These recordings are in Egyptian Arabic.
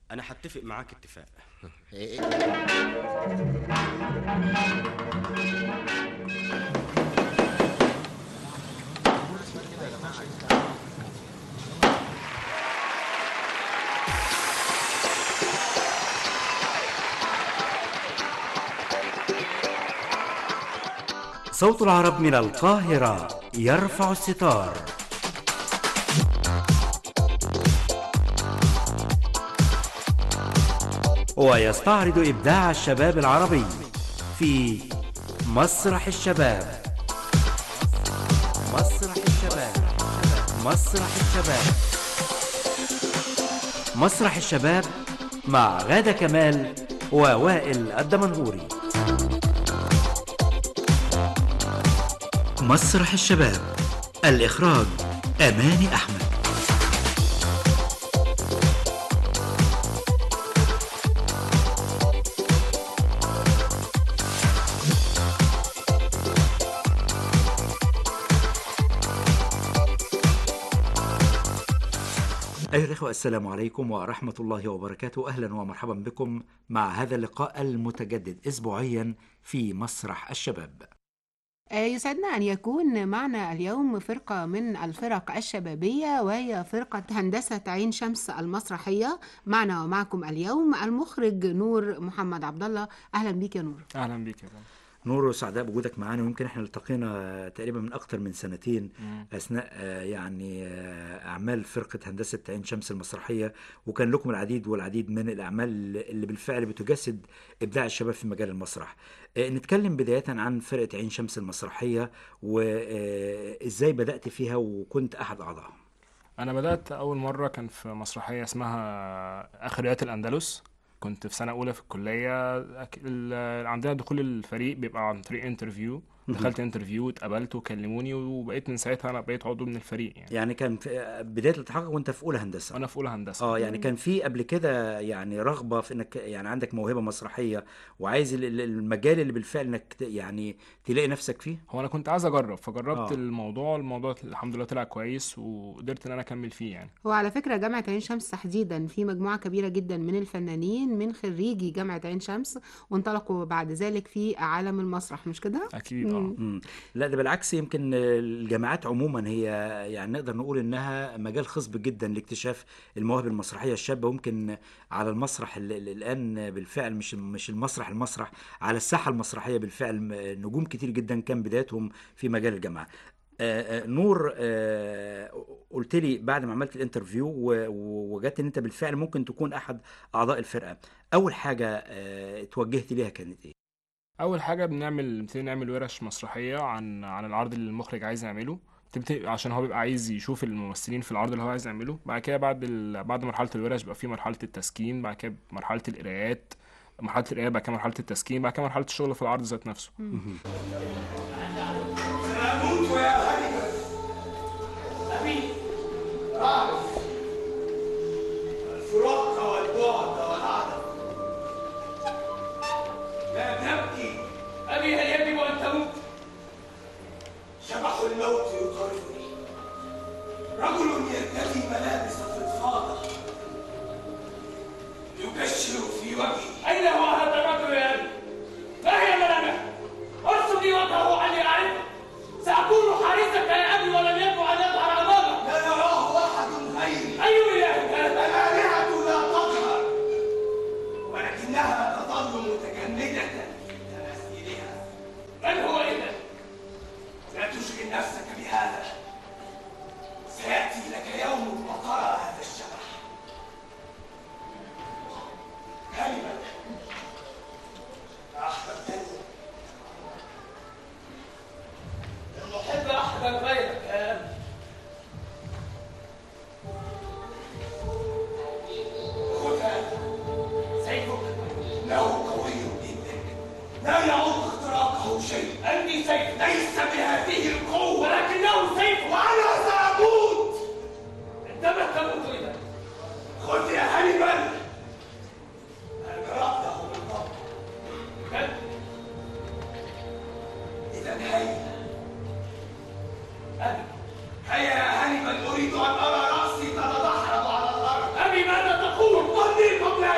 انا هتفق معاك اتفاق إيه؟ صوت العرب من القاهرة يرفع الستار ويستعرض إبداع الشباب العربي في مسرح الشباب مسرح الشباب مسرح الشباب مسرح الشباب مع غادة كمال ووائل الدمنهوري مسرح الشباب الإخراج أماني أحمد أيها الإخوة السلام عليكم ورحمة الله وبركاته أهلا ومرحبا بكم مع هذا اللقاء المتجدد أسبوعيا في مسرح الشباب آه، يسعدنا أن يكون معنا اليوم فرقة من الفرق الشبابية وهي فرقة هندسة عين شمس المسرحية معنا ومعكم اليوم المخرج نور محمد عبد الله أهلا بك يا نور اهلا بيك يا فندم نور سعداء بوجودك معانا ويمكن احنا التقينا تقريبا من اكتر من سنتين مم. اثناء آه، يعني آه، اعمال فرقه هندسه عين شمس المسرحيه وكان لكم العديد والعديد من الاعمال اللي بالفعل بتجسد ابداع الشباب في مجال المسرح آه، نتكلم بدايه عن فرقه عين شمس المسرحيه وازاي بدات فيها وكنت احد اعضائها انا بدات اول مره كان في مسرحيه اسمها اخريات الاندلس كنت في سنه اولى في الكليه أك- ال- عندنا دخول الفريق بيبقى عن طريق انترفيو دخلت انترفيو اتقبلت وكلموني وبقيت من ساعتها انا بقيت عضو من الفريق يعني يعني كان في آه، بدايه الالتحاق وانت في اولى هندسه وانا في اولى هندسه اه يعني كان في قبل كده يعني رغبه في انك يعني عندك موهبه مسرحيه وعايز ال- ال- المجال اللي بالفعل انك ت- يعني تلاقي نفسك فيه هو انا كنت عايز اجرب فجربت آه. الموضوع الموضوع الحمد لله طلع كويس وقدرت ان انا اكمل فيه يعني وعلى فكرة جامعة عين شمس تحديدا في مجموعة كبيرة جدا من الفنانين من خريجي جامعة عين شمس وانطلقوا بعد ذلك في عالم المسرح مش كده؟ اكيد اه مم. مم. لا ده بالعكس يمكن الجامعات عموما هي يعني نقدر نقول انها مجال خصب جدا لاكتشاف المواهب المسرحيه الشابه ويمكن على المسرح ال- ال- الان بالفعل مش مش المسرح المسرح على الساحه المسرحيه بالفعل م- نجوم كتير جدا كان بدايتهم في مجال الجامعه آه، آه، نور آه، قلت لي بعد ما عملت الانترفيو و- ووجدت ان انت بالفعل ممكن تكون احد اعضاء الفرقه اول حاجه آه، اتوجهت ليها كانت ايه اول حاجه بنعمل بنبتدي نعمل ورش مسرحيه عن عن العرض اللي المخرج عايز يعمله تبتدي عشان هو بيبقى عايز يشوف الممثلين في العرض اللي هو عايز يعمله بعد كده بعد ال... بعد مرحله الورش بيبقى في مرحله التسكين بعد كده مرحله القرايات مرحله القرايه بعد كده مرحله التسكين بعد كده مرحله الشغل في العرض ذات نفسه أموت يا خليفة أبي أعرف الفراق والبعد والعدم لا تبكي أبي هل يجب أن تموت؟ شبح الموت يطاردني رجل يرتدي ملابس فضفاضة يبشر في وجهي أين هو هذا الرجل يا أبي؟ ما هي ملامحه؟ ارسم لي وجهه عني أعرفه سأكون حارسك يا أبي ولم يكن أن يظهر أمامك لا يراه أحد غيري أي إله هذا؟ الآلهة لا تظهر ولكنها تظل متجمدة في تماثيلها من هو إذا؟ لا تشغل نفسك بهذا سيأتي لك يوم وترى هذا الشبح كلمة أحببتني لن أحب أحدا غيرك يا أبي خذ هذا سيفك إنه قوي جدا لا يعوق اختراقه شيء عندي سيف ليس بهذه القوة ولكنه سيف وأنا سأموت عندما تموت إذا خذ يا هانيبال هل جربته بالضبط؟ بل إذا هيا أبي هيا يا هانيبال أريد أن أرى رأسي تتدحرج على الأرض أبي ماذا تقول؟ قل لي قبل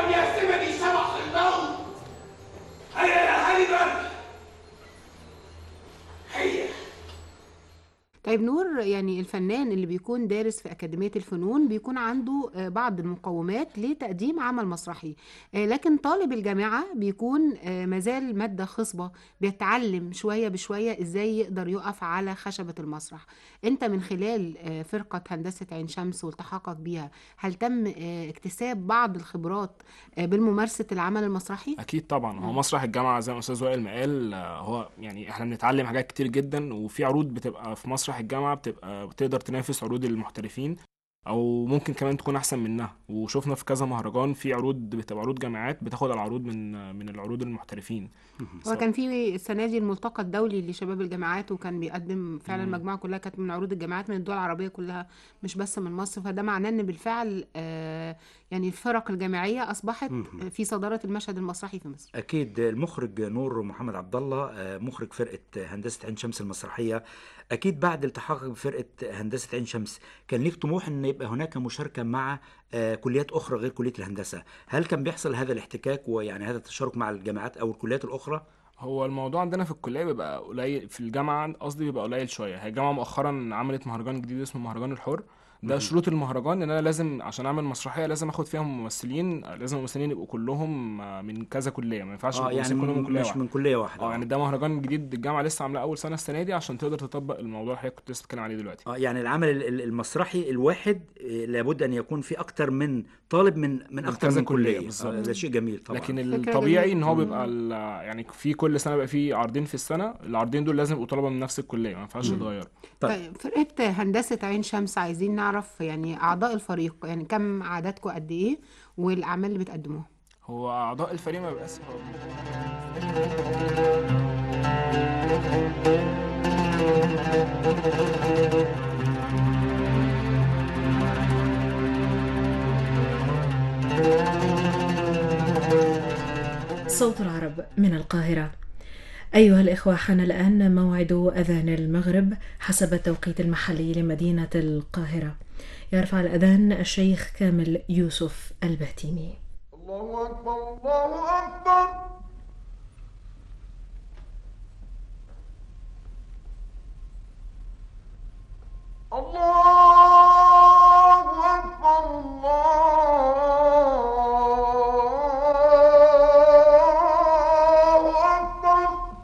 طيب نور يعني الفنان اللي بيكون دارس في أكاديمية الفنون بيكون عنده آه، بعض المقومات لتقديم عمل مسرحي آه، لكن طالب الجامعة بيكون آه، مازال مادة خصبة بيتعلم شوية بشوية ازاي يقدر يقف على خشبة المسرح انت من خلال آه، فرقة هندسة عين شمس والتحاقك بيها هل تم آه، اكتساب بعض الخبرات آه، بالممارسة العمل المسرحي؟ اكيد طبعا هو مسرح الجامعه زي ما استاذ وائل ما قال آه، هو يعني احنا بنتعلم حاجات كتير جدا وفي عروض بتبقى في مسرح الجامعه بتبقى بتقدر تنافس عروض المحترفين او ممكن كمان تكون احسن منها وشفنا في كذا مهرجان في عروض بتبقى عروض جامعات بتاخد العروض من من العروض المحترفين وكان في السنه دي الملتقى الدولي لشباب الجامعات وكان بيقدم فعلا المجموعه كلها كانت من عروض الجامعات من الدول العربيه كلها مش بس من مصر فده معناه ان بالفعل آه، يعني الفرق الجامعيه اصبحت في صداره المشهد المسرحي في مصر اكيد المخرج نور محمد عبد الله آه، مخرج فرقه هندسه عين شمس المسرحيه اكيد بعد التحاقك بفرقه هندسه عين شمس كان ليك طموح ان يبقى هناك مشاركه مع آه، كليات اخرى غير كليه الهندسه هل كان بيحصل هذا الاحتكاك ويعني هذا التشارك مع الجامعات او الكليات الاخرى هو الموضوع عندنا في الكليه بيبقى قليل في الجامعه قصدي بيبقى قليل شويه هي الجامعه مؤخرا عملت مهرجان جديد اسمه مهرجان الحر ده شروط المهرجان ان انا لازم عشان اعمل مسرحيه لازم اخد فيها ممثلين لازم الممثلين يبقوا كلهم آه، من كذا كليه ما ينفعش اه يبقوا يعني ممثلين كلهم من كليه مش واحده من كليه واحده اه يعني ده مهرجان جديد الجامعه لسه عاملاه اول سنه السنه دي عشان تقدر تطبق الموضوع اللي حضرتك كنت لسه بتتكلم عليه دلوقتي اه يعني العمل ال- ال- المسرحي الواحد آه، لابد ان يكون في اكتر من طالب من من اكتر كذا من كليه كلية، بالظبط. آه، ده شيء جميل طبعا لكن فكرة الطبيعي جميلة. ان هو بيبقى ال- يعني في كل سنه بيبقى في عرضين في السنه العرضين دول لازم يبقوا طلبه من نفس الكليه ما ينفعش يتغيروا طيب. طيب فرقه هندسه عين شمس عايزين نعرف يعني اعضاء الفريق يعني كم عددكم قد ايه والاعمال اللي بتقدموها هو اعضاء الفريق ما بيبقاش صوت العرب من القاهرة أيها الإخوة حان الآن موعد أذان المغرب حسب التوقيت المحلي لمدينة القاهرة يرفع الأذان الشيخ كامل يوسف البهتيمي الله أكبر الله أكبر الله أكبر الله أكبر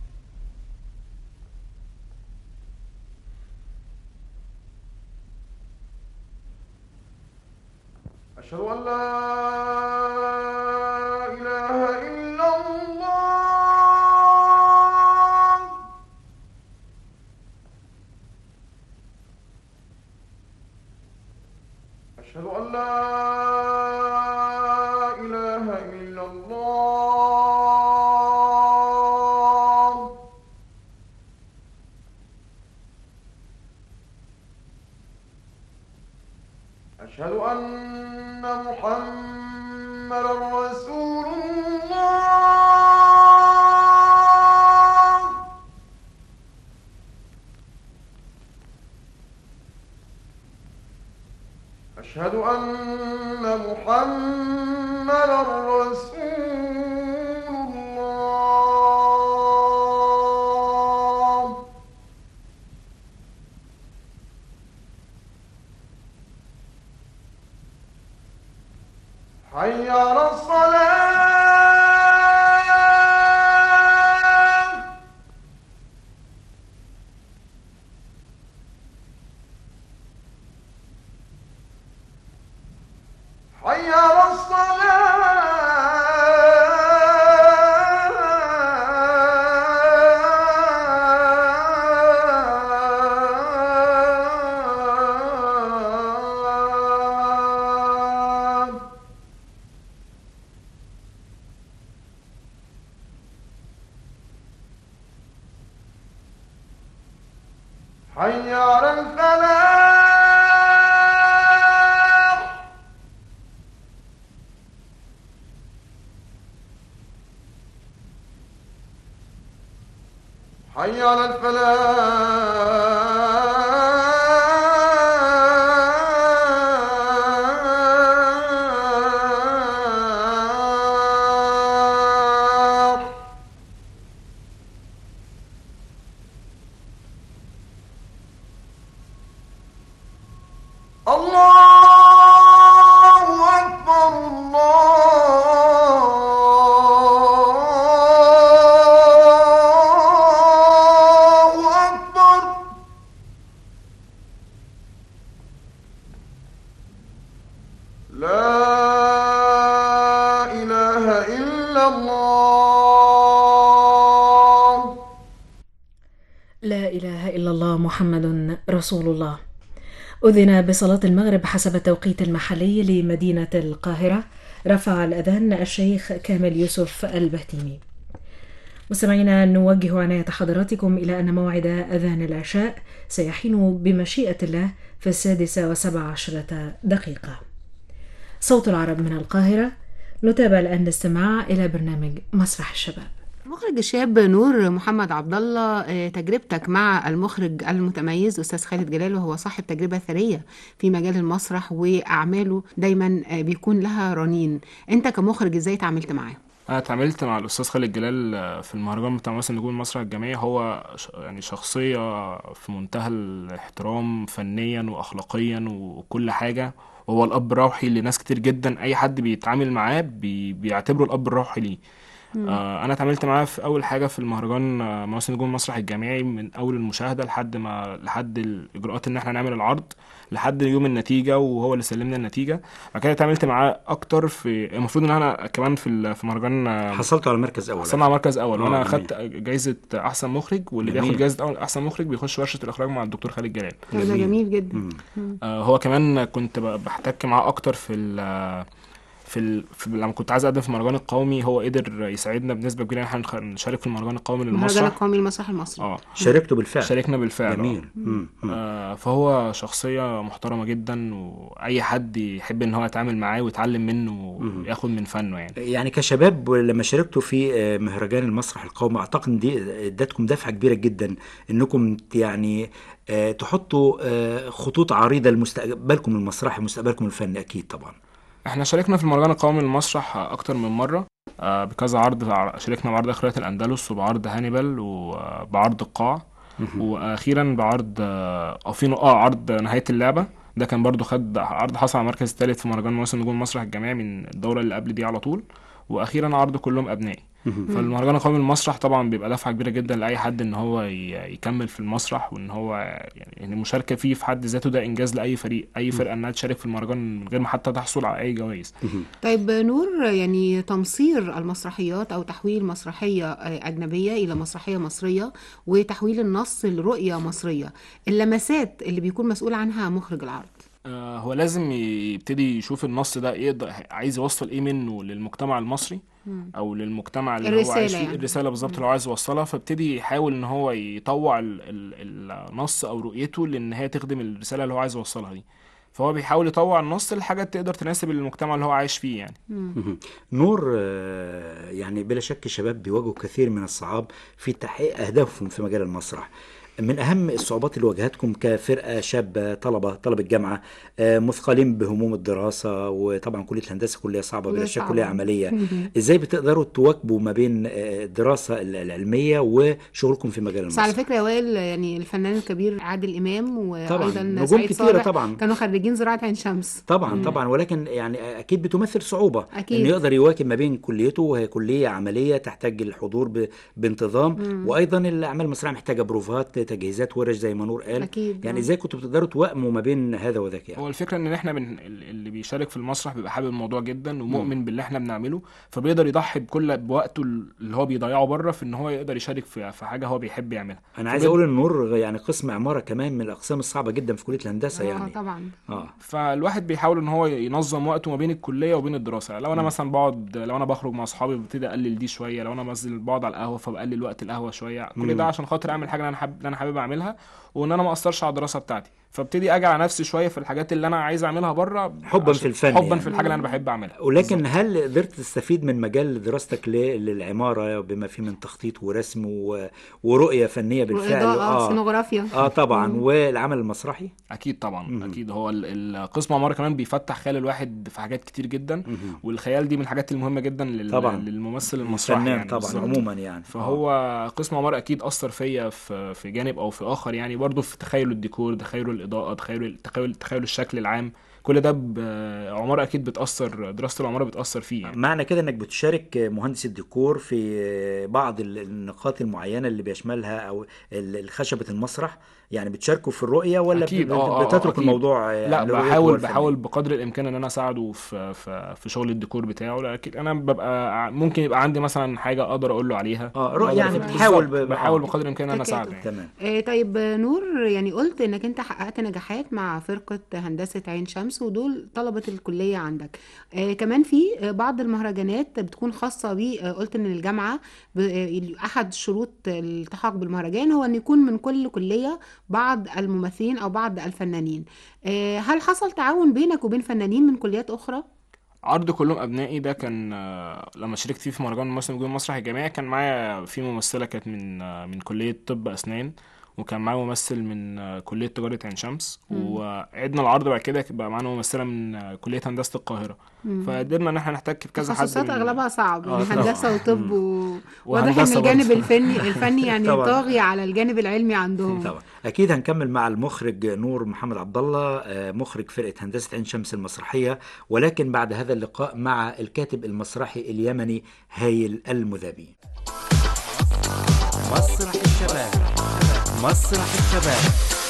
أشهد أن لا إله إلا الله أشهد أن لا إله إلا الله أشهد أن محمدا رسول الله أشهد أن محمدا رسول الله حي على الصلاة حي على الصلاة حي على الفلاح حي على الفلاح محمد رسول الله أذن بصلاة المغرب حسب التوقيت المحلي لمدينة القاهرة رفع الأذان الشيخ كامل يوسف البهتيمي مستمعينا نوجه عناية حضراتكم إلى أن موعد أذان العشاء سيحين بمشيئة الله في السادسة وسبع عشرة دقيقة صوت العرب من القاهرة نتابع الآن الاستماع إلى برنامج مسرح الشباب مخرج الشاب نور محمد عبد الله آه، تجربتك مع المخرج المتميز استاذ خالد جلال وهو صاحب تجربه ثريه في مجال المسرح واعماله دايما آه، بيكون لها رنين انت كمخرج ازاي تعاملت معاه انا اتعاملت مع الاستاذ خالد جلال آه، في المهرجان بتاع مثلا نجوم المسرح الجامعي هو ش- يعني شخصيه في منتهى الاحترام فنيا واخلاقيا وكل حاجه وهو الاب الروحي لناس كتير جدا اي حد بيتعامل معاه بي بيعتبره الاب الروحي ليه آه انا اتعاملت معاه في اول حاجه في المهرجان آه، مواسم نجوم المسرح الجامعي من اول المشاهده لحد ما لحد الاجراءات ان احنا نعمل العرض لحد يوم النتيجه وهو اللي سلمنا النتيجه بعد كده اتعاملت معاه اكتر في المفروض ان انا كمان في ال- في مهرجان آه، حصلت على مركز اول حصلنا على مركز اول آه، وانا جميل. خدت جايزه احسن مخرج واللي جميل. بياخد جايزه أول- احسن مخرج بيخش ورشه الاخراج مع الدكتور خالد جلال ده جميل. جميل جدا آه، هو كمان كنت ب- بحتك معاه اكتر في ال في, ال... في لما كنت عايز اقدم في المهرجان القومي هو قدر يساعدنا بنسبه كبيره ان احنا نخ- نشارك في المهرجان القومي المهرجان للمسرح القومي للمسرح المصري اه شاركته بالفعل شاركنا بالفعل آه. جميل مم. مم. آه فهو شخصية محترمة جدا وأي حد يحب إن هو يتعامل معاه ويتعلم منه وياخد من فنه يعني يعني كشباب لما شاركتوا في آه، مهرجان المسرح القومي اعتقد ان دي ادتكم دفعه كبيره جدا انكم ت- يعني آه، تحطوا آه، خطوط عريضه لمستقبلكم المسرحي ومستقبلكم الفني اكيد طبعا احنا شاركنا في المهرجان القومي للمسرح أكتر من مرة آه بكذا عرض ع- شاركنا بعرض أخرية الأندلس وبعرض هانيبال وبعرض القاع وأخيرا بعرض آه أو في اه عرض نهاية اللعبة ده كان برضو خد عرض حصل على المركز الثالث في مهرجان موسم نجوم المسرح الجامعي من الدورة اللي قبل دي على طول وأخيرا عرض كلهم أبنائي فالمهرجان القومي للمسرح طبعا بيبقى دفعه كبيره جدا لاي حد ان هو ي- يكمل في المسرح وان هو يعني المشاركه فيه في حد ذاته ده انجاز لاي فريق اي فرقه انها تشارك في المهرجان من غير ما حتى تحصل على اي جوائز طيب نور يعني تمصير المسرحيات او تحويل مسرحيه آه، اجنبيه الى مسرحيه مصريه وتحويل النص لرؤيه مصريه اللمسات اللي بيكون مسؤول عنها مخرج العرض آه، هو لازم يبتدي يشوف النص ده يقدر عايز يوصل ايه منه للمجتمع المصري او للمجتمع اللي هو الرسالة عايش فيه يعني. الرساله بالظبط اللي هو عايز يوصلها فابتدي يحاول ان هو يطوع ال- ال- النص او رؤيته لان هي تخدم الرساله اللي هو عايز يوصلها دي فهو بيحاول يطوع النص لحاجه تقدر تناسب المجتمع اللي هو عايش فيه يعني مهم. نور آه، يعني بلا شك الشباب بيواجهوا كثير من الصعاب في تحقيق أهدافهم في مجال المسرح من أهم الصعوبات اللي واجهتكم كفرقة شابة طلبة طلبة جامعة آه، مثقلين بهموم الدراسة وطبعا كلية الهندسة كلية صعبة بلا كلية شك صعبة. كلية عملية إزاي بتقدروا تواكبوا ما بين آه، الدراسة العلمية وشغلكم في مجال بس على المسرح فكره يا وائل يعني الفنان الكبير عادل امام طبعاً، وايضا نجوم سعيد كتيرة صالح طبعاً. كانوا خريجين زراعه عين شمس طبعا طبعا ولكن يعني اكيد بتمثل صعوبه أكيد. انه يقدر يواكب ما بين كليته وهي كليه عمليه تحتاج الحضور ب... بانتظام وايضا الاعمال المسرحيه محتاجه بروفات تجهيزات ورش زي ما نور قال أكيد، يعني آه. ازاي كنتوا بتقدروا توائموا ما بين هذا وذاك يعني هو الفكره ان احنا من اللي بيشارك في المسرح بيبقى حابب الموضوع جدا ومؤمن باللي احنا بنعمله فبيقدر يضحي بكل بوقته اللي هو بيضيعه بره في ان هو يقدر يشارك في في حاجه هو بيحب يعملها انا عايز فبيقدر- اقول ان نور يعني قسم عماره كمان من الاقسام الصعبه جدا في كليه الهندسه اه يعني طبعا اه فالواحد بيحاول ان هو ينظم وقته ما بين الكليه وبين الدراسه لو انا مثلا بقعد لو انا بخرج مع اصحابي ببتدي اقلل دي شويه لو انا بنزل بقعد على القهوه فبقلل وقت القهوه شويه كل ده عشان خاطر اعمل حاجه انا حابب اللي انا حابب اعملها وان انا ما اقصرش على الدراسه بتاعتي فابتدي اجي على نفسي شويه في الحاجات اللي انا عايز اعملها بره حباً عشان- في الفن حبا يعني. في الحاجه اللي انا بحب اعملها ولكن هل قدرت تستفيد من مجال دراستك ل- للعماره بما فيه من تخطيط ورسم و... ورؤيه فنيه بالفعل واضاءه سينوغرافيا اه طبعا والعمل المسرحي اكيد طبعا اكيد هو ال- القسم عمارة كمان بيفتح خيال الواحد في حاجات كتير جدا والخيال دي من الحاجات المهمه جدا لل... طبعا. للممثل المسرحي الفنان يعني طبعا بالظبط. عموما يعني فهو قسم عمارة اكيد اثر فيا في في جانب او في اخر يعني برضه في تخيل الديكور تخيل الاضاءه تخيل تخيل تخيل الشكل العام كل ده ب- عمارة اكيد بتاثر دراسه العمارة بتاثر فيه يعني معنى كده انك بتشارك مهندس الديكور في بعض ال- النقاط المعينه اللي بيشملها او ال- خشبه المسرح يعني بتشاركوا في الرؤيه ولا أكيد، بت- آه، آه، آه، بتترك أكيد. الموضوع آه، لا لرؤيته هو بحاول الفنية؟ بحاول بقدر الامكان ان انا اساعده في في في شغل الديكور بتاعه لكن انا ببقى ع- ممكن يبقى عندي مثلا حاجه اقدر اقول له عليها اه رؤية أقدر- يعني بالظبط، بتحاول ب- بحاول آه. بقدر الامكان ان انا تكاتف. اساعده يعني. تمام آه، طيب آه، نور يعني قلت انك انت حققت نجاحات مع فرقة هندسة عين شمس ودول طلبة الكلية عندك آه، كمان في آه، بعض المهرجانات بتكون خاصة ب آه، قلت ان الجامعة ب- آه، احد شروط الالتحاق بالمهرجان هو ان يكون من كل كلية بعض الممثلين او بعض الفنانين آه، هل حصل تعاون بينك وبين فنانين من كليات اخرى؟ عرض كلهم ابنائي ده كان آه، لما شاركت فيه في مهرجان مصر نجوم المسرح الجامعي كان معايا في ممثله كانت من آه، من كليه طب اسنان وكان معايا ممثل من آه، كليه تجاره عين شمس وعدنا العرض بعد كده بقى معانا ممثله من آه، كليه هندسه القاهره فقدرنا ان احنا نحتك بكذا حد تخصصات من اغلبها صعب آه، يعني هندسة وطب و... واضح ان وهندسة الجانب برضه. الفني الفني يعني طبعاً. طاغي على الجانب العلمي عندهم طبعا اكيد هنكمل مع المخرج نور محمد عبد الله آه، مخرج فرقه هندسه عين شمس المسرحيه ولكن بعد هذا اللقاء مع الكاتب المسرحي اليمني هايل المذابي مسرح الشباب مسرح الشباب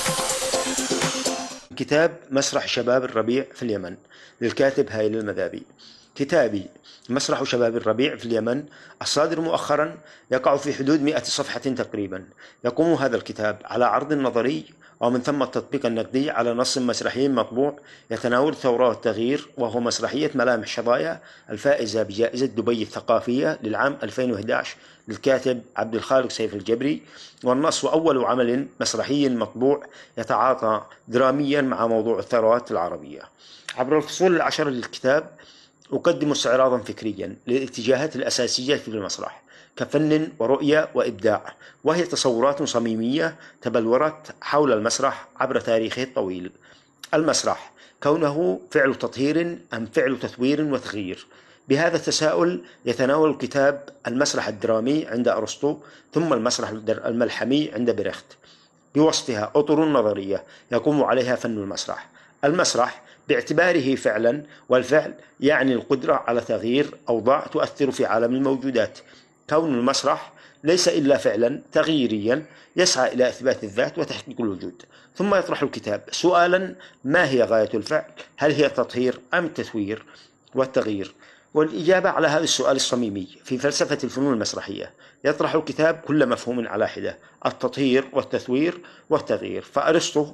كتاب مسرح شباب الربيع في اليمن للكاتب هايل المذابي كتابي مسرح شباب الربيع في اليمن الصادر مؤخرا يقع في حدود مئة صفحة تقريبا يقوم هذا الكتاب على عرض نظري ومن ثم التطبيق النقدي على نص مسرحي مطبوع يتناول الثورة والتغيير وهو مسرحية ملامح شظايا الفائزة بجائزة دبي الثقافية للعام 2011 للكاتب عبد الخالق سيف الجبري والنص أول عمل مسرحي مطبوع يتعاطى دراميا مع موضوع الثروات العربية عبر الفصول العشر للكتاب أقدم استعراضا فكريا للاتجاهات الأساسية في المسرح كفن ورؤية وإبداع وهي تصورات صميمية تبلورت حول المسرح عبر تاريخه الطويل المسرح كونه فعل تطهير أم فعل تثوير وتغيير بهذا التساؤل يتناول الكتاب المسرح الدرامي عند أرسطو ثم المسرح الدر- الملحمي عند بريخت بوصفها أطر نظرية يقوم عليها فن المسرح المسرح باعتباره فعلا والفعل يعني القدرة على تغيير أوضاع تؤثر في عالم الموجودات كون المسرح ليس إلا فعلا تغييريا يسعى إلى إثبات الذات وتحقيق الوجود ثم يطرح الكتاب سؤالا ما هي غاية الفعل هل هي التطهير أم التثوير والتغيير والإجابة على هذا السؤال الصميمي في فلسفة الفنون المسرحية يطرح الكتاب كل مفهوم على حدة التطهير والتثوير والتغيير فأرسطو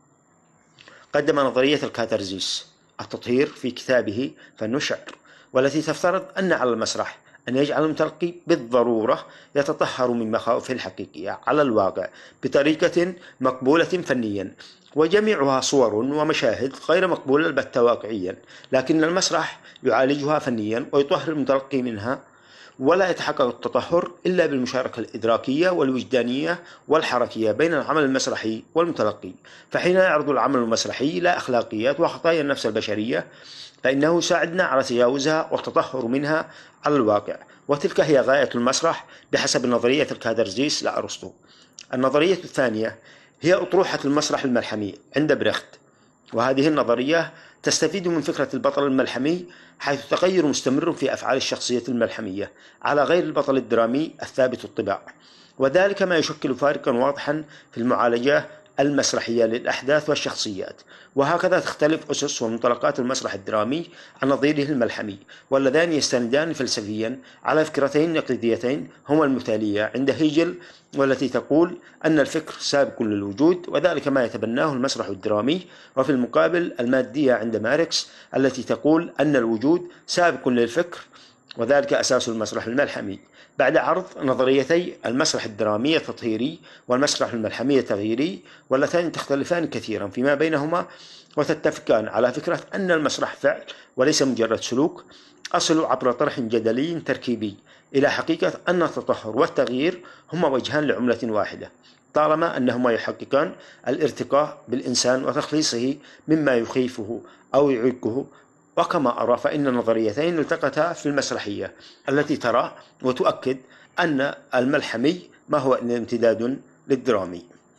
قدم نظرية الكاتارزيس التطهير في كتابه فن الشعر والتي تفترض أن على المسرح أن يجعل المتلقي بالضرورة يتطهر من مخاوفه الحقيقية على الواقع بطريقة مقبولة فنيا وجميعها صور ومشاهد غير مقبولة البتة واقعيا لكن المسرح يعالجها فنيا ويطهر المتلقي منها ولا يتحقق التطهر إلا بالمشاركة الإدراكية والوجدانية والحركية بين العمل المسرحي والمتلقي فحين يعرض العمل المسرحي لا أخلاقيات وخطايا النفس البشرية فإنه يساعدنا على تجاوزها والتطهر منها على الواقع وتلك هي غاية المسرح بحسب نظرية الكادرزيس لأرسطو النظرية الثانية هي أطروحة المسرح الملحمي عند بريخت وهذه النظرية تستفيد من فكرة البطل الملحمي حيث تغير مستمر في أفعال الشخصية الملحمية على غير البطل الدرامي الثابت الطباع وذلك ما يشكل فارقا واضحا في المعالجة المسرحية للأحداث والشخصيات وهكذا تختلف أسس ومنطلقات المسرح الدرامي عن نظيره الملحمي واللذان يستندان فلسفيا على فكرتين نقديتين هما المثالية عند هيجل والتي تقول أن الفكر سابق للوجود وذلك ما يتبناه المسرح الدرامي وفي المقابل المادية عند ماركس التي تقول أن الوجود سابق للفكر وذلك أساس المسرح الملحمي بعد عرض نظريتي المسرح الدرامي التطهيري والمسرح الملحمي التغييري واللتان تختلفان كثيرا فيما بينهما وتتفقان على فكرة أن المسرح فعل وليس مجرد سلوك أصل عبر طرح جدلي تركيبي إلى حقيقة أن التطهر والتغيير هما وجهان لعملة واحدة طالما أنهما يحققان الارتقاء بالإنسان وتخليصه مما يخيفه أو يعيقه وكما أرى فإن النظريتين التقتا في المسرحية التي ترى وتؤكد أن الملحمي ما هو إلا امتداد للدرامي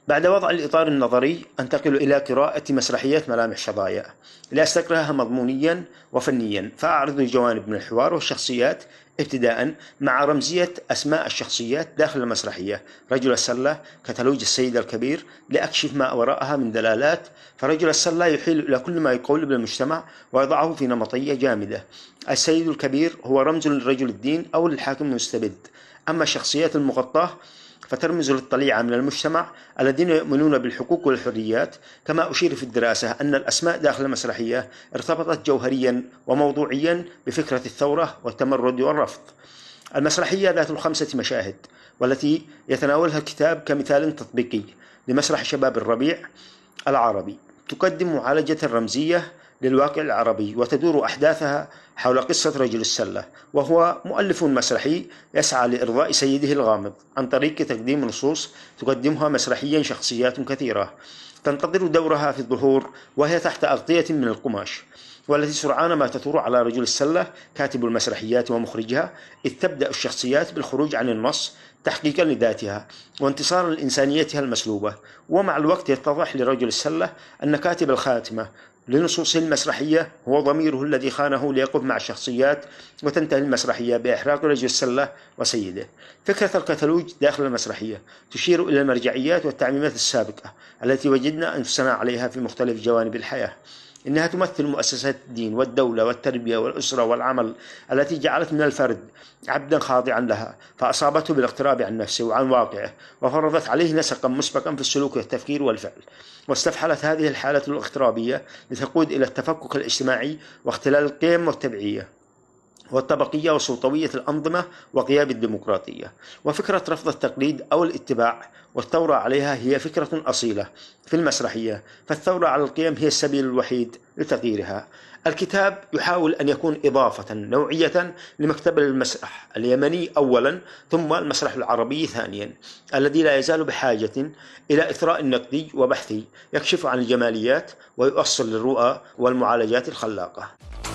بعد وضع الإطار النظري أنتقل إلى قراءة مسرحية ملامح شظايا لأستقرأها مضمونيا وفنيا فأعرض جوانب من الحوار والشخصيات ابتداء مع رمزية أسماء الشخصيات داخل المسرحية رجل السلة كتالوج السيد الكبير لأكشف ما وراءها من دلالات فرجل السلة يحيل إلى كل ما يقول بالمجتمع ويضعه في نمطية جامدة السيد الكبير هو رمز لرجل الدين أو للحاكم المستبد أما الشخصيات المغطاة فترمز للطليعة من المجتمع الذين يؤمنون بالحقوق والحريات كما أشير في الدراسة أن الأسماء داخل المسرحية ارتبطت جوهريا وموضوعيا بفكرة الثورة والتمرد والرفض المسرحية ذات الخمسة مشاهد والتي يتناولها الكتاب كمثال تطبيقي لمسرح شباب الربيع العربي تقدم معالجة رمزية للواقع العربي وتدور أحداثها حول قصة رجل السلة وهو مؤلف مسرحي يسعى لإرضاء سيده الغامض عن طريق تقديم نصوص تقدمها مسرحيا شخصيات كثيرة تنتظر دورها في الظهور وهي تحت أغطية من القماش والتي سرعان ما تثور على رجل السلة كاتب المسرحيات ومخرجها إذ تبدأ الشخصيات بالخروج عن النص تحقيقا لذاتها وانتصارا لإنسانيتها المسلوبة ومع الوقت يتضح لرجل السلة أن كاتب الخاتمة لنصوصه المسرحية هو ضميره الذي خانه ليقف مع الشخصيات وتنتهي المسرحية بإحراق رجل السلة وسيده فكرة الكتالوج داخل المسرحية تشير إلى المرجعيات والتعميمات السابقة التي وجدنا أنفسنا عليها في مختلف جوانب الحياة إنها تمثل مؤسسات الدين والدولة والتربية والأسرة والعمل التي جعلت من الفرد عبدا خاضعا لها فأصابته بالاقتراب عن نفسه وعن واقعه وفرضت عليه نسقا مسبقا في السلوك والتفكير والفعل واستفحلت هذه الحالة الاغترابية لتقود إلى التفكك الاجتماعي واختلال القيم والتبعية والطبقية وسلطوية الأنظمة وغياب الديمقراطية وفكرة رفض التقليد أو الاتباع والثورة عليها هي فكرة أصيلة في المسرحية فالثورة على القيم هي السبيل الوحيد لتغييرها الكتاب يحاول أن يكون إضافة نوعية لمكتب المسرح اليمني أولا ثم المسرح العربي ثانيا الذي لا يزال بحاجة إلى إثراء نقدي وبحثي يكشف عن الجماليات ويؤصل للرؤى والمعالجات الخلاقة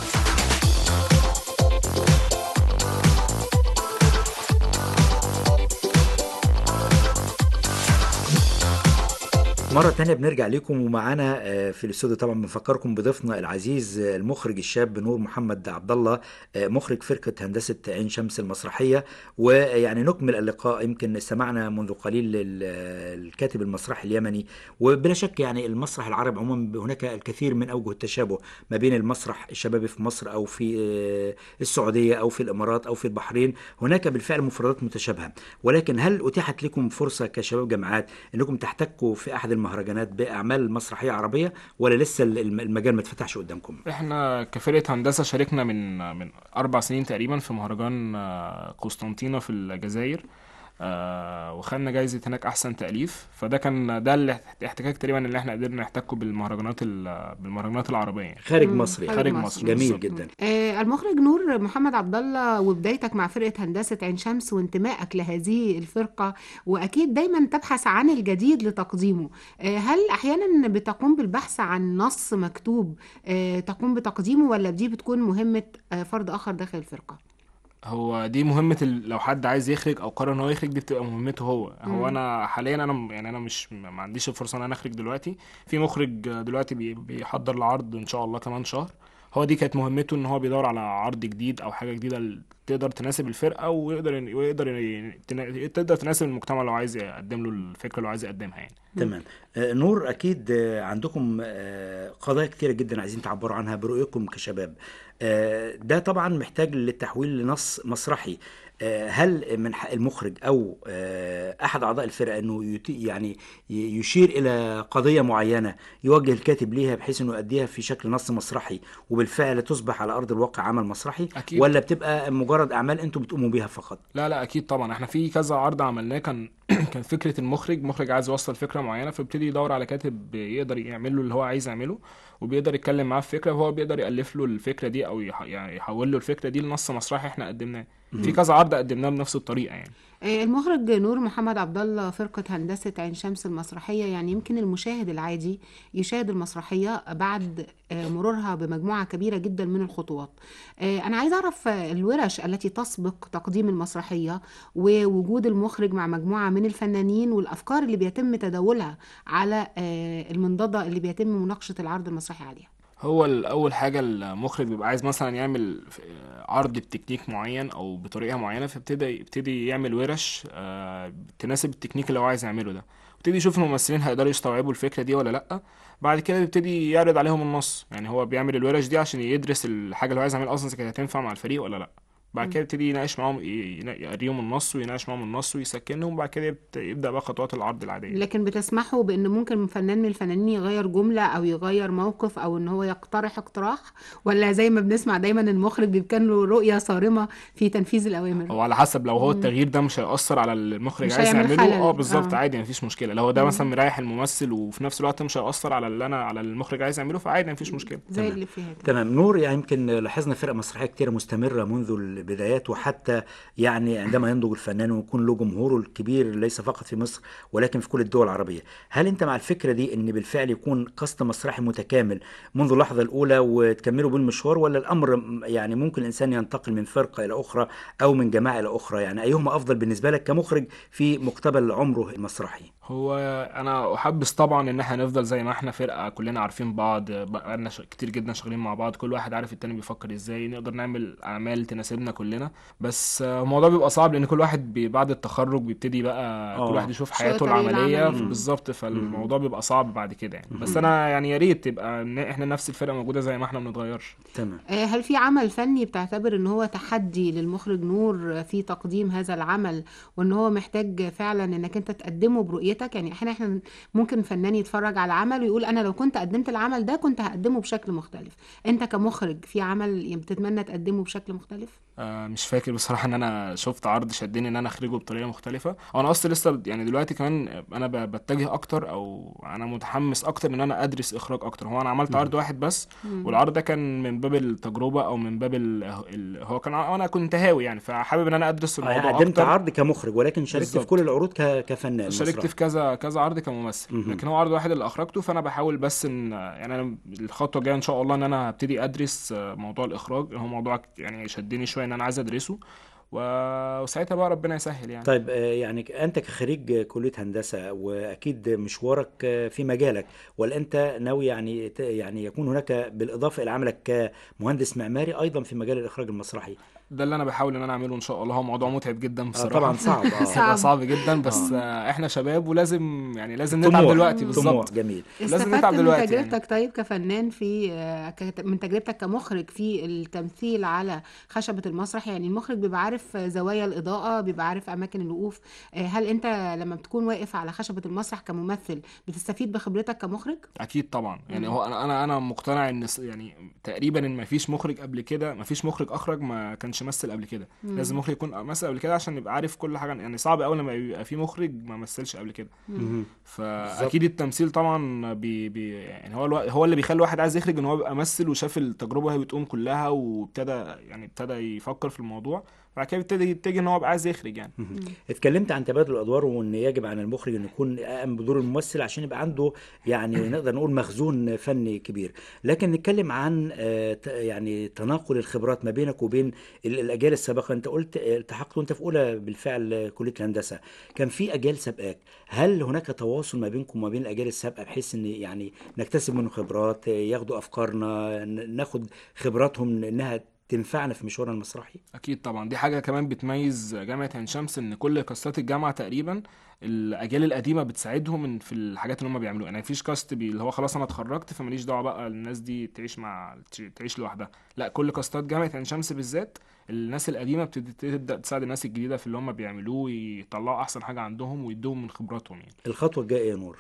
مرة تانية بنرجع لكم ومعانا آه، في الاستوديو طبعا بنفكركم بضيفنا العزيز آه، المخرج الشاب نور محمد عبد الله آه، مخرج فرقة هندسة عين شمس المسرحية ويعني نكمل اللقاء يمكن استمعنا منذ قليل لل- الكاتب المسرحي اليمني وبلا شك يعني المسرح العربي عموما هناك الكثير من أوجه التشابه ما بين المسرح الشبابي في مصر أو في آه، السعودية أو في الإمارات أو في البحرين هناك بالفعل مفردات متشابهة ولكن هل أتيحت لكم فرصة كشباب جامعات أنكم تحتكوا في أحد المهرجانات بأعمال مسرحية عربية ولا لسه الم- المجال ما اتفتحش قدامكم؟ احنا كفرقة هندسة شاركنا من من أربع سنين تقريبا في مهرجان آه، قسطنطينة في الجزائر آه، وخدنا جايزة هناك أحسن تأليف فده كان ده الاحتكاك تقريبا اللي احنا قدرنا نحتكه بالمهرجانات ال- بالمهرجانات العربية يعني. خارج مم، مصر يعني. خارج مصر جميل بالظبط. جدا آه، المخرج نور محمد عبد الله وبدايتك مع فرقة هندسة عين شمس وانتمائك لهذه الفرقة وأكيد دايما تبحث عن الجديد لتقديمه آه، هل أحيانا بتقوم بالبحث عن نص مكتوب آه، تقوم بتقديمه ولا دي بتكون مهمة آه، فرد آخر داخل الفرقة؟ هو دي مهمة ال... لو حد عايز يخرج او قرر ان هو يخرج دي بتبقى مهمته هو هو انا حاليا انا م- يعني انا مش ما عنديش الفرصة ان انا اخرج دلوقتي في مخرج دلوقتي بي... بيحضر العرض ان شاء الله كمان شهر هو دي كانت مهمته ان هو بيدور على عرض جديد او حاجة جديدة ل- تقدر تناسب الفرقة ويقدر ويقدر ي- تنا... تقدر تناسب المجتمع لو عايز يقدم له الفكرة اللي عايز يقدمها يعني تمام آه، نور اكيد آه، عندكم آه، قضايا كتيره جدا عايزين تعبروا عنها برؤيتكم كشباب آه، ده طبعا محتاج للتحويل لنص مسرحي آه، هل من حق المخرج او آه، احد اعضاء الفرقه انه يت- يعني ي- يشير الى قضيه معينه يوجه الكاتب ليها بحيث انه يؤديها في شكل نص مسرحي وبالفعل تصبح على ارض الواقع عمل مسرحي أكيد. ولا بتبقى مجرد اعمال انتم بتقوموا بيها فقط لا لا اكيد طبعا احنا في كذا عرض عملناه كان كان فكره المخرج مخرج عايز يوصل فكره معينه فبيبتدي يدور على كاتب يقدر يعمل له اللي هو عايز يعمله وبيقدر يتكلم معاه في فكره وهو بيقدر يالف له الفكره دي او يح- يعني يحول له الفكره دي لنص مسرحي احنا قدمناه في كذا عرض قدمناه بنفس الطريقه يعني آه، المخرج نور محمد عبد الله فرقة هندسة عين شمس المسرحية يعني يمكن المشاهد العادي يشاهد المسرحية بعد آه، مرورها بمجموعة كبيرة جدا من الخطوات آه، أنا عايز أعرف آه، الورش التي تسبق تقديم المسرحية ووجود المخرج مع مجموعة من الفنانين والأفكار اللي بيتم تداولها على آه، المنضدة اللي بيتم مناقشة العرض المسرحي عليها هو الأول حاجة المخرج بيبقى عايز مثلا يعمل ف- عرض بتكنيك معين أو بطريقة معينة فابتدي يبتدي يعمل ورش آه، تناسب التكنيك اللي هو عايز يعمله ده يبتدي يشوف الممثلين هيقدروا يستوعبوا الفكرة دي ولا لأ بعد كده بيبتدي يعرض عليهم النص يعني هو بيعمل الورش دي عشان يدرس الحاجة اللي هو عايز يعملها أصلا إذا كانت هتنفع مع الفريق ولا لأ بعد كده يبتدي يناقش معاهم ي- ينا- يقريهم النص ويناقش معاهم النص ويسكنهم وبعد كده يبت- يبدأ بقى خطوات العرض العادية لكن بتسمحوا بان ممكن فنان من الفنانين يغير جملة او يغير موقف او ان هو يقترح اقتراح ولا زي ما بنسمع دايما المخرج بيبقى له رؤية صارمة في تنفيذ الاوامر هو على حسب لو هو التغيير ده مش هيأثر على المخرج مش عايز هيعمل يعمله خلل. اه بالظبط آه. عادي مفيش مشكله لو هو ده مثلا مريح الممثل وفي نفس الوقت مش هيأثر على اللي انا على المخرج عايز يعمله فعادي مفيش مشكله زي اللي فيها تمام نور يعني يمكن لاحظنا فرق مسرحيه كتيره مستمره منذ البدايات وحتى يعني عندما ينضج الفنان ويكون له جمهوره الكبير ليس فقط في مصر ولكن في كل الدول العربيه هل انت مع الفكره دي ان بالفعل يكون قصد مسرحي متكامل منذ اللحظه الاولى وتكملوا بالمشوار ولا الامر م- يعني ممكن الانسان ينتقل من فرقه الى اخرى او من جماعه الى اخرى يعني ايهما افضل بالنسبه لك كمخرج في مقتبل عمره المسرحي هو انا احبس طبعا ان احنا نفضل زي ما احنا فرقه كلنا عارفين بعض بقالنا ش- كتير جدا شغالين مع بعض كل واحد عارف التاني بيفكر ازاي نقدر نعمل اعمال تناسبنا كلنا بس آه، الموضوع بيبقى صعب لان كل واحد بي بعد التخرج بيبتدي بقى آه. كل واحد يشوف شوية حياته طريق العمليه العمل. بالظبط فالموضوع بيبقى صعب بعد كده يعني بس انا يعني يا ريت تبقى ان احنا نفس الفرقه موجوده زي ما احنا ما بنتغيرش تمام آه، هل في عمل فني بتعتبر ان هو تحدي للمخرج نور في تقديم هذا العمل وان هو محتاج فعلا انك انت تقدمه برؤيتك يعني احنا احنا ممكن فنان يتفرج على عمل ويقول انا لو كنت قدمت العمل ده كنت هقدمه بشكل مختلف انت كمخرج في عمل بتتمنى تقدمه بشكل مختلف آه، مش فاكر بصراحة ان انا شفت عرض شدني ان انا اخرجه بطريقة مختلفة او انا اصلا لسه يعني دلوقتي كمان انا ب- بتجه اكتر او انا متحمس اكتر ان انا ادرس اخراج اكتر هو انا عملت عرض واحد بس والعرض ده كان من باب التجربة او من باب ال... ال... هو كان انا كنت هاوي يعني فحابب ان انا ادرس آه، يعني الموضوع قدمت اكتر عرض كمخرج ولكن شاركت في بالظبط. كل العروض ك- كفنان شاركت مسرحي. في كذا كذا عرض كممثل مهم. لكن هو عرض واحد اللي اخرجته فانا بحاول بس ان يعني انا الخطوه الجايه ان شاء الله ان انا هبتدي ادرس آه، موضوع الاخراج هو موضوع يعني شدني شويه ان انا عايز ادرسه و- وساعتها بقى ربنا يسهل يعني طيب آه، يعني انت كخريج كليه هندسه واكيد مشوارك آه، في مجالك ولا انت ناوي يعني ت- يعني يكون هناك بالاضافه الى عملك كمهندس معماري ايضا في مجال الاخراج المسرحي ده اللي انا بحاول ان انا اعمله ان شاء الله هو موضوع متعب جدا آه، بصراحه طبعا صعب اه صعب. هيبقى صعب جدا بس آه، احنا شباب ولازم يعني لازم نتعب طموح دلوقتي طموح بالظبط جميل لازم استفدت نتعب من دلوقتي يعني. تجربتك طيب كفنان في آه، ك- من تجربتك كمخرج في التمثيل على خشبة المسرح يعني المخرج بيبقى عارف زوايا الإضاءة بيبقى عارف أماكن الوقوف آه، هل أنت لما بتكون واقف على خشبة المسرح كممثل بتستفيد بخبرتك كمخرج؟ اكيد طبعا يعني مم. هو انا انا انا مقتنع ان س- يعني تقريبا ان مفيش مخرج قبل كده مفيش مخرج اخرج ما كانش مثل قبل كده لازم مخرج يكون مثل قبل كده عشان يبقى عارف كل حاجه يعني صعب قوي لما يبقى في مخرج ما مثلش قبل كده مهم. فاكيد التمثيل طبعا بي بي يعني هو الو... هو اللي بيخلي الواحد عايز يخرج ان هو يبقى مثل وشاف التجربه وهي بتقوم كلها وابتدى يعني ابتدى يفكر في الموضوع بعد كده ابتدى يتجه ان هو يبقى عايز يخرج يعني اتكلمت عن تبادل الادوار وان يجب على المخرج ان يكون قام بدور الممثل عشان يبقى عنده يعني نقدر نقول مخزون فني كبير لكن نتكلم عن آه، ت- يعني تناقل الخبرات ما بينك وبين ال- الاجيال السابقه انت قلت آه، التحقت وانت في اولى بالفعل آه، كليه الهندسه كان في اجيال سابقاك هل هناك تواصل ما بينكم وما بين الاجيال السابقه بحيث ان يعني نكتسب منهم خبرات آه، ياخدوا افكارنا ن- ناخد خبراتهم انها تنفعنا في مشوارنا المسرحي اكيد طبعا دي حاجه كمان بتميز جامعه عين شمس ان كل كاستات الجامعه تقريبا الاجيال القديمه بتساعدهم إن في الحاجات اللي هم بيعملوها يعني مفيش كاست بي اللي هو خلاص انا اتخرجت فماليش دعوه بقى الناس دي تعيش مع تعيش لوحدها لا كل كاستات جامعه عين شمس بالذات الناس القديمه بتبتدي تبدا تساعد الناس الجديده في اللي هم بيعملوه ويطلعوا احسن حاجه عندهم ويدوهم من خبراتهم يعني الخطوه الجايه يا نور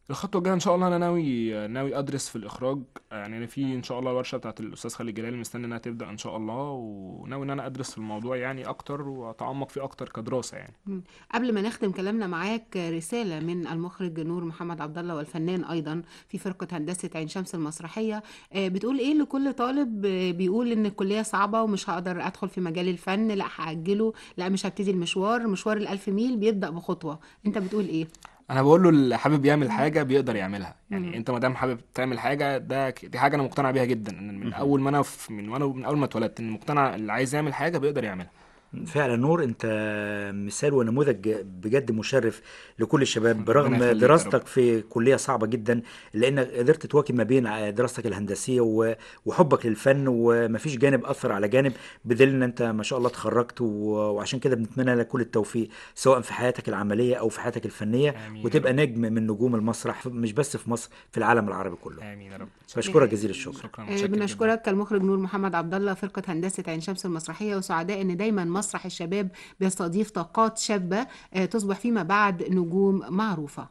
الخطوه الجايه ان شاء الله انا ناوي ناوي ادرس في الاخراج يعني انا في ان شاء الله ورشه بتاعت الاستاذ خالد جلال مستني انها تبدا ان شاء الله وناوي ان انا ادرس في الموضوع يعني اكتر واتعمق فيه اكتر كدراسه يعني مم. قبل ما نختم كلامنا معاك رسالة من المخرج نور محمد عبد الله والفنان أيضا في فرقة هندسة عين شمس المسرحية آه، بتقول إيه لكل طالب آه، بيقول إن الكلية صعبة ومش هقدر أدخل في مجال الفن لا هأجله لا مش هبتدي المشوار مشوار الألف ميل بيبدأ بخطوة أنت بتقول إيه؟ انا بقول له اللي حابب يعمل حاجه بيقدر يعملها مم. يعني انت ما دام حابب تعمل حاجه ده ك- دي حاجه انا مقتنع بيها جدا ان من اول ما انا في من وانا من اول ما اتولدت ان مقتنع اللي عايز يعمل حاجه بيقدر يعملها فعلا نور انت مثال ونموذج بجد مشرف لكل الشباب ربنا برغم يخليك يا دراستك رب. في كلية صعبة جدا لانك قدرت تواكب ما بين دراستك الهندسية و- وحبك للفن ومفيش جانب اثر على جانب بدليل ان انت ما شاء الله اتخرجت و- وعشان كده بنتمنى لك كل التوفيق سواء في حياتك العملية او في حياتك الفنية آمين يا وتبقى رب. نجم من نجوم المسرح مش بس في مصر في العالم العربي كله امين يا رب بشكرك جزيل الشكر شكرا آه، متشكر جدا بنشكرك المخرج نور محمد عبد الله فرقة هندسة عين شمس المسرحية وسعداء إن دايما مسرح الشباب بيستضيف طاقات شابة آه، تصبح فيما بعد نجوم معروفة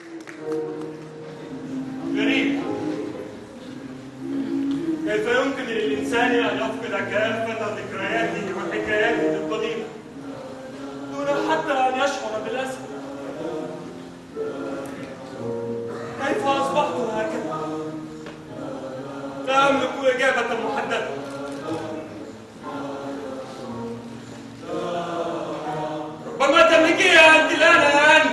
غريب كيف يمكن للإنسان أن يفقد كافة ذكرياته وحكاياته القديمة دون حتى أن يشعر بالأسف كيف أصبحت هكذا؟ لا أملك إجابة محددة ربما تملكيها أنت الآن يا أنا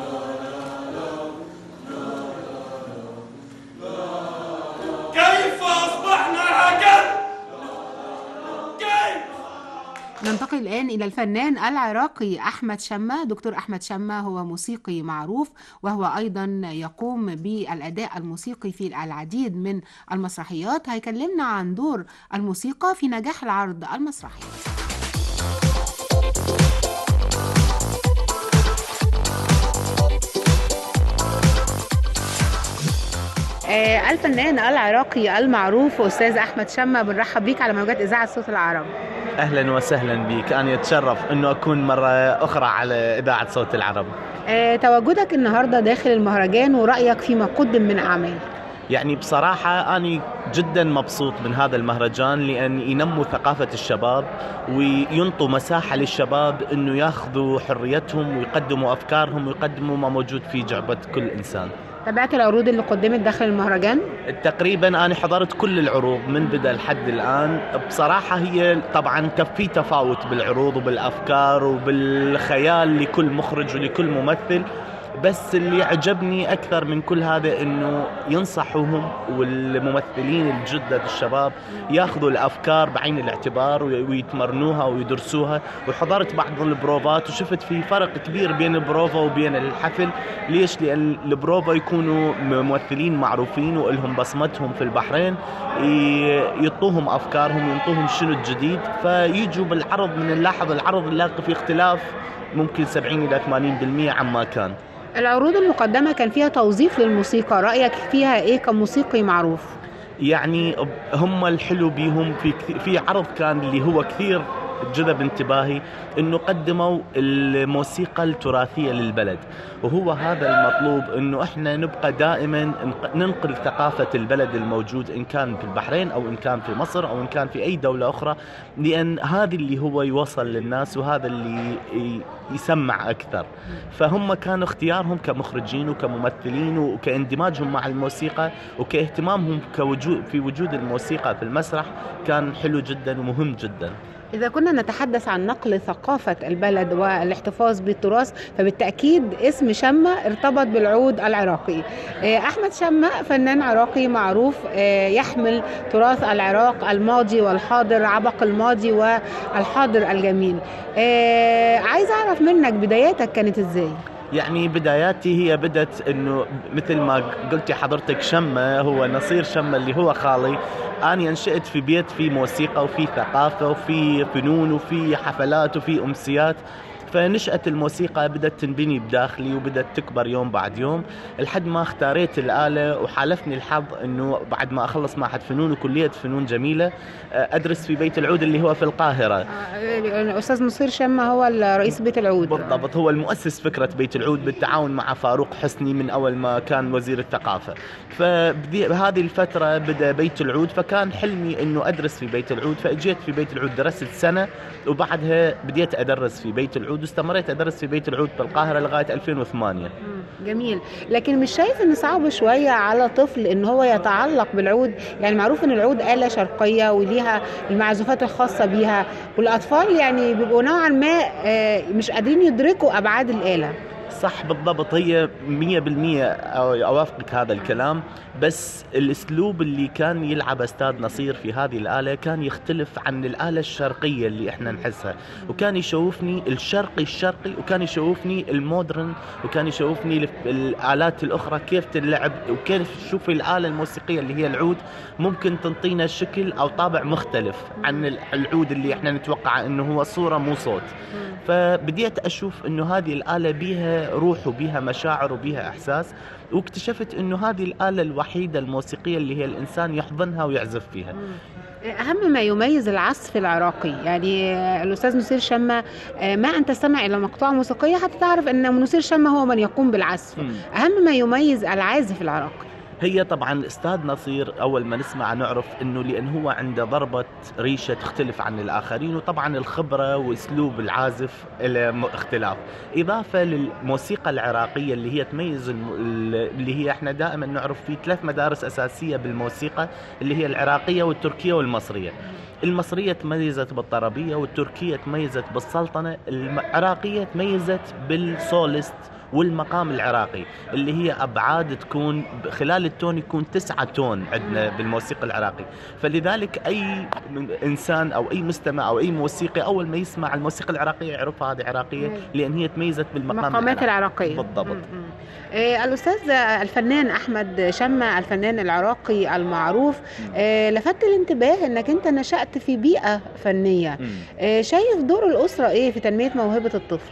كيف أصبحنا هكذا؟ كيف؟ ننتقل الآن إلى الفنان العراقي أحمد شمة دكتور أحمد شمة هو موسيقي معروف وهو أيضا يقوم بالأداء الموسيقي في العديد من المسرحيات هيكلمنا عن دور الموسيقى في نجاح العرض المسرحي آه، الفنان العراقي المعروف أستاذ أحمد شمة بنرحب بيك على موجات إذاعة صوت العرب اهلا وسهلا بك انا اتشرف انه اكون مره اخرى على اذاعه صوت العرب آه، تواجدك النهارده داخل المهرجان ورأيك فيما قدم من أعمال يعني بصراحه انا جدا مبسوط من هذا المهرجان لان ينمو ثقافه الشباب وينطوا مساحه للشباب انه ياخذوا حريتهم ويقدموا افكارهم ويقدموا ما موجود في جعبه كل انسان تابعت العروض اللي قدمت داخل المهرجان تقريبا انا حضرت كل العروض من بدا لحد الان بصراحه هي طبعا كان في تفاوت بالعروض وبالافكار وبالخيال لكل مخرج ولكل ممثل بس اللي عجبني اكثر من كل هذا انه ينصحوهم والممثلين الجدد الشباب ياخذوا الافكار بعين الاعتبار وي- ويتمرنوها ويدرسوها وحضرت بعض البروفات وشفت في فرق كبير بين البروفا وبين الحفل ليش لان البروفا يكونوا ممثلين معروفين والهم بصمتهم في البحرين ي- يعطوهم افكارهم وينطوهم شنو الجديد فيجوا بالعرض من نلاحظ العرض نلاقي في اختلاف ممكن 70 الى 80% عما كان العروض المقدمة كان فيها توظيف للموسيقى رأيك فيها إيه كموسيقي معروف يعني هم الحلو بيهم في كثير في عرض كان اللي هو كثير جذب انتباهي انه قدموا الموسيقى التراثيه للبلد وهو هذا المطلوب انه احنا نبقى دائما نق- ننقل ثقافه البلد الموجود ان كان في البحرين او ان كان في مصر او ان كان في اي دوله اخرى لان هذا اللي هو يوصل للناس وهذا اللي ي- يسمع اكثر فهم كانوا اختيارهم كمخرجين وكممثلين وكاندماجهم مع الموسيقى وكاهتمامهم كوجود في وجود الموسيقى في المسرح كان حلو جدا ومهم جدا إذا كنا نتحدث عن نقل ثقافة البلد والاحتفاظ بالتراث فبالتأكيد اسم شمة ارتبط بالعود العراقي آه، أحمد شمة فنان عراقي معروف آه، يحمل تراث العراق الماضي والحاضر عبق الماضي والحاضر الجميل آه، عايز أعرف منك بداياتك كانت إزاي يعني بداياتي هي بدت انه مثل ما قلتي حضرتك شمة هو نصير شمة اللي هو خالي أنا انشأت في بيت فيه موسيقى وفي ثقافة وفي فنون وفي حفلات وفي أمسيات فنشأت الموسيقى بدأت تنبني بداخلي وبدأت تكبر يوم بعد يوم لحد ما اختاريت الآلة وحالفني الحظ أنه بعد ما أخلص معهد فنون وكلية فنون جميلة أدرس في بيت العود اللي هو في القاهرة آه، الاستاذ نصير شمة هو رئيس بيت العود بالضبط هو المؤسس فكرة بيت العود بالتعاون مع فاروق حسني من أول ما كان وزير الثقافة فبهذه الفترة بدأ بيت العود فكان حلمي أنه أدرس في بيت العود فأجيت في بيت العود درست سنة وبعدها بديت أدرس في بيت العود واستمريت أدرس في بيت العود بالقاهرة لغاية 2008 جميل لكن مش شايف ان صعب شويه على طفل ان هو يتعلق بالعود يعني معروف ان العود آلة شرقيه وليها المعزوفات الخاصه بيها والاطفال يعني بيبقوا نوعا ما آه، مش قادرين يدركوا ابعاد الآلة صح بالضبط هي مية بالمية أو- أوافقك هذا الكلام بس الأسلوب اللي كان يلعب أستاذ نصير في هذه الآلة كان يختلف عن الآلة الشرقية اللي إحنا نحسها وكان يشوفني الشرقي الشرقي وكان يشوفني المودرن وكان يشوفني الف- الآلات الأخرى كيف تلعب وكيف تشوف الآلة الموسيقية اللي هي العود ممكن تنطينا شكل أو طابع مختلف عن ال- العود اللي إحنا نتوقع إنه هو صورة مو صوت فبديت اشوف انه هذه الاله بيها روح وبيها مشاعر وبيها احساس واكتشفت انه هذه الاله الوحيده الموسيقيه اللي هي الانسان يحضنها ويعزف فيها أهم ما يميز العزف العراقي يعني آه، الأستاذ نصير شمة آه، ما أن تستمع إلى مقطوعة موسيقية حتى تعرف أن نصير شمة هو من يقوم بالعزف مم. أهم ما يميز العازف العراقي هي طبعا الاستاذ نصير اول ما نسمع نعرف انه لان هو عنده ضربه ريشه تختلف عن الاخرين وطبعا الخبره واسلوب العازف له م- اختلاف اضافه للموسيقى العراقيه اللي هي تميز الم... اللي هي احنا دائما نعرف في ثلاث مدارس اساسيه بالموسيقى اللي هي العراقيه والتركيه والمصريه المصرية تميزت بالطربية والتركية تميزت بالسلطنة العراقية تميزت بالسولست والمقام العراقي اللي هي ابعاد تكون خلال التون يكون تسعة تون عندنا بالموسيقى العراقي فلذلك اي من- انسان او اي مستمع او اي موسيقي اول ما يسمع الموسيقى العراقيه يعرفها هذه عراقيه لان هي تميزت بالمقام المقامات العراقية بالضبط مم. آه، الأستاذ الفنان أحمد شمة الفنان العراقي المعروف آه، لفت الانتباه أنك أنت نشأت في بيئة فنية مم. آه، شايف دور الأسرة إيه في تنمية موهبة الطفل؟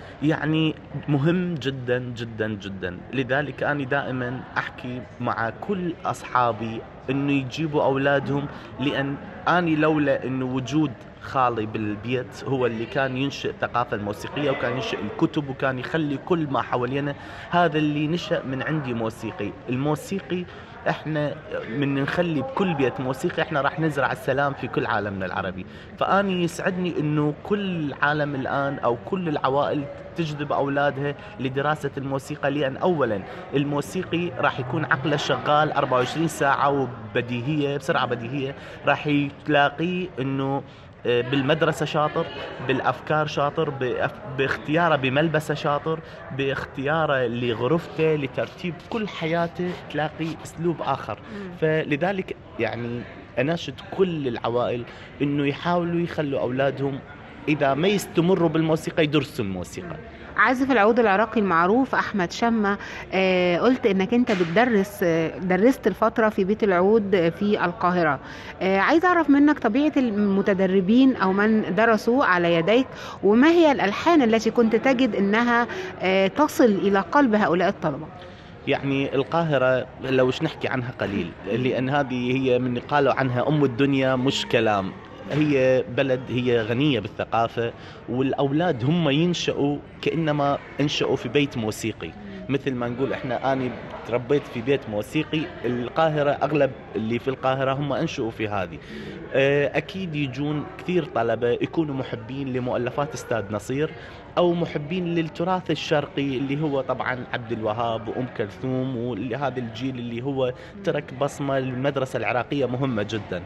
يعني مهم جدا جدا جدا لذلك أنا دائما أحكي مع كل أصحابي أنه يجيبوا أولادهم لأن أنا لولا أنه وجود خالي بالبيت هو اللي كان ينشئ الثقافة الموسيقية وكان ينشئ الكتب وكان يخلي كل ما حوالينا هذا اللي نشأ من عندي موسيقي الموسيقي احنا من نخلي بكل بيت موسيقي احنا راح نزرع السلام في كل عالمنا العربي فاني يسعدني انه كل العالم الان او كل العوائل تجذب اولادها لدراسه الموسيقى لان اولا الموسيقي راح يكون عقله شغال 24 ساعه وبديهيه بسرعه بديهيه راح تلاقيه انه آه، بالمدرسة شاطر بالأفكار شاطر بأف- باختياره بملبسه شاطر باختياره لغرفته لترتيب كل حياته تلاقي أسلوب آخر فلذلك يعني أناشد كل العوائل أنه يحاولوا يخلوا أولادهم إذا ما يستمروا بالموسيقى يدرسوا الموسيقى عازف العود العراقي المعروف احمد شمة آه قلت انك انت بتدرس آه درست الفتره في بيت العود آه، في القاهره آه عايز اعرف منك طبيعه المتدربين او من درسوا على يديك وما هي الالحان التي كنت تجد انها آه تصل الى قلب هؤلاء الطلبه يعني القاهرة لو وش نحكي عنها قليل لأن هذه هي من قالوا عنها أم الدنيا مش كلام هي بلد هي غنية بالثقافة والأولاد هم ينشأوا كأنما انشأوا في بيت موسيقي مثل ما نقول احنا اني تربيت في بيت موسيقي القاهرة اغلب اللي في القاهرة هم انشأوا في هذه اه، اكيد يجون كثير طلبة يكونوا محبين لمؤلفات استاذ نصير او محبين للتراث الشرقي اللي هو طبعا عبد الوهاب وام كلثوم وهذا الجيل اللي هو ترك بصمه للمدرسه العراقيه مهمه جدا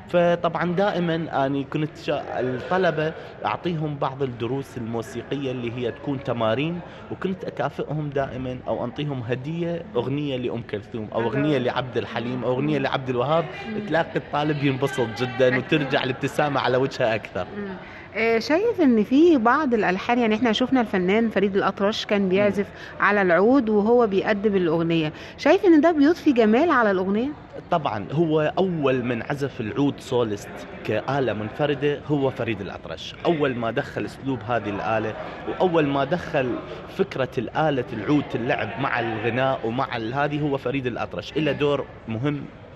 فطبعا دائما اني كنت شا... الطلبه اعطيهم بعض الدروس الموسيقيه اللي هي تكون تمارين وكنت اكافئهم دائما او انطيهم هديه اغنيه لام كلثوم او اغنيه لعبد الحليم او اغنيه لعبد الوهاب تلاقي الطالب ينبسط جدا وترجع الابتسامه على وجهه اكثر آه، شايف ان في بعض الالحان يعني احنا شفنا الفنان فريد الاطرش كان بيعزف على العود وهو بيقدم الاغنيه شايف ان ده بيضفي جمال على الاغنيه طبعا هو اول من عزف العود سولست كآلة منفردة هو فريد الأطرش أول ما دخل أسلوب هذه الآلة وأول ما دخل فكرة الآلة العود اللعب مع الغناء ومع ال- هذه هو فريد الأطرش إله دور مهم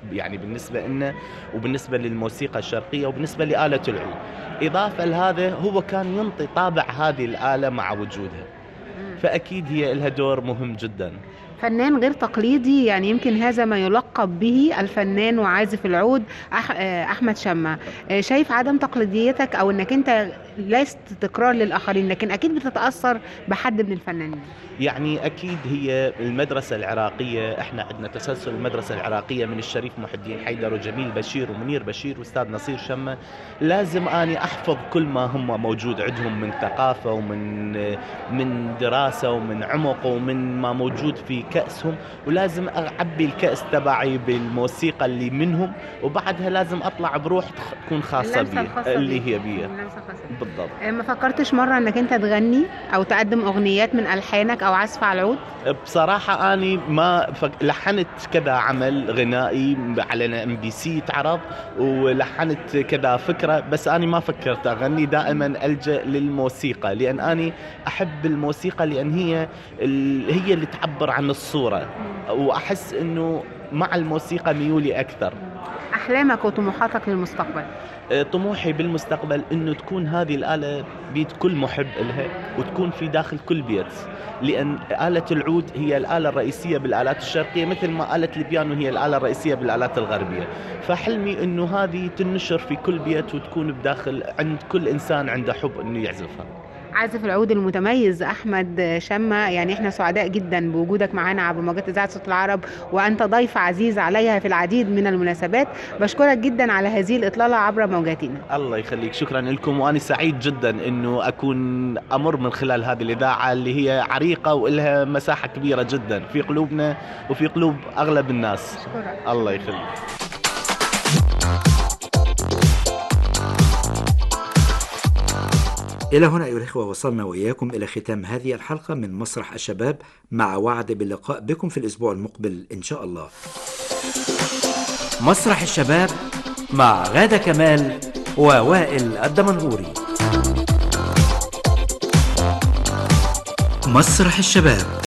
يعني بالنسبة لنا وبالنسبة للموسيقى الشرقية وبالنسبة لآلة العود إضافة لهذا هو كان ينطي طابع هذه الآلة مع وجودها فأكيد هي لها دور مهم جدا فنان غير تقليدي يعني يمكن هذا ما يلقب به الفنان وعازف العود أح آه، احمد شمة آه، شايف عدم تقليديتك او انك انت لست تكرار للاخرين لكن اكيد بتتاثر بحد من الفنانين يعني اكيد هي المدرسه العراقيه احنا عندنا تسلسل المدرسه العراقيه من الشريف محي الدين حيدر وجميل بشير ومنير بشير واستاذ نصير شمه لازم اني احفظ كل ما هم موجود عندهم من ثقافه ومن من دراسه ومن عمق ومن ما موجود في كاسهم ولازم اعبي الكاس تبعي بالموسيقى اللي منهم وبعدها لازم اطلع بروح تخ- تكون خاصه اللمسة بي الخاصة اللي بيك. هي بي اللمسة الخاصة بيك. بالضبط آه، ما فكرتش مره انك انت تغني او تقدم اغنيات من الحانك او عزف على العود بصراحة أنا ما فك... لحنت كذا عمل غنائي على ام بي سي تعرض ولحنت كذا فكرة بس أنا ما فكرت أغني دائما ألجأ للموسيقى لأن أنا أحب الموسيقى لأن هي ال... هي اللي تعبر عن الصورة وأحس إنه مع الموسيقى ميولي أكثر احلامك وطموحاتك للمستقبل طموحي بالمستقبل انه تكون هذه الاله بيد كل محب لها وتكون في داخل كل بيت لان اله العود هي الاله الرئيسيه بالالات الشرقيه مثل ما اله البيانو هي الاله الرئيسيه بالالات الغربيه فحلمي انه هذه تنشر في كل بيت وتكون بداخل عند كل انسان عنده حب انه يعزفها عازف العود المتميز احمد شمة يعني احنا سعداء جدا بوجودك معانا عبر موجات اذاعه صوت العرب وانت ضيف عزيز عليها في العديد من المناسبات بشكرك جدا على هذه الاطلاله عبر موجاتنا الله يخليك شكرا لكم وانا سعيد جدا انه اكون امر من خلال هذه الاذاعه اللي هي عريقه والها مساحه كبيره جدا في قلوبنا وفي قلوب اغلب الناس أشكرك. الله يخليك إلى هنا أيها الإخوة وصلنا وإياكم إلى ختام هذه الحلقة من مسرح الشباب مع وعد باللقاء بكم في الأسبوع المقبل إن شاء الله مسرح الشباب مع غادة كمال ووائل الدمنهوري مسرح الشباب